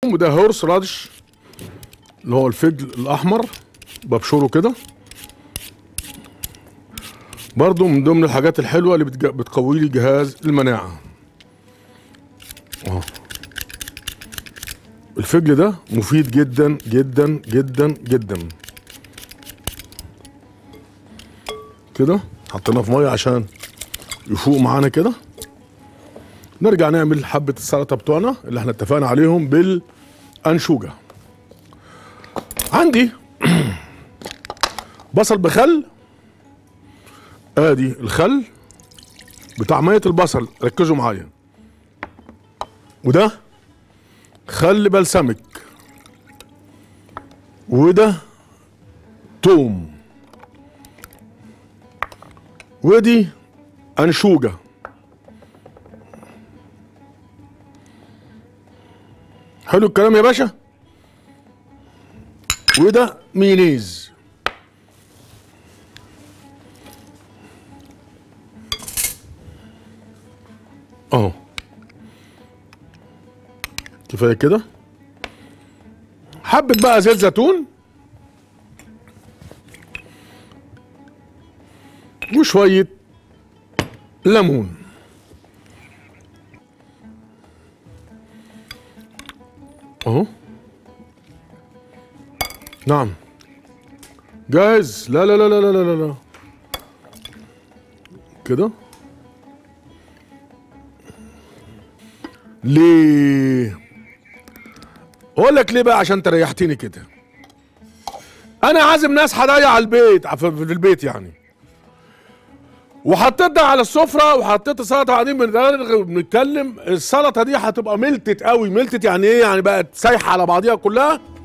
وده هورس رادش اللي هو الفجل الاحمر ببشره كده برضو من ضمن الحاجات الحلوه اللي بتج- بتقوي لي جهاز المناعه اهو الفجل ده مفيد جدا جدا جدا جدا كده حطيناه في ميه عشان يفوق معانا كده نرجع نعمل حبة السلطة بتوعنا اللي احنا اتفقنا عليهم بالأنشوجة عندي بصل بخل ادي الخل بتاع مية البصل ركزوا معايا وده خل بلسمك وده توم ودي أنشوجة حلو الكلام يا باشا وده مينيز اهو كفايه كده حبه بقى زيت زيتون وشويه ليمون اهو نعم جاهز لا لا لا لا لا لا لا كده ليه اقول لك ليه بقى عشان تريحتني كده انا عازم ناس هضيع على البيت في في البيت يعني وحطيت ده على السفره وحطيت السلطه وبعدين بنرغي بنتكلم السلطه دي هتبقى ملتت قوي ملتت يعني ايه يعني بقت سايحه على بعضيها كلها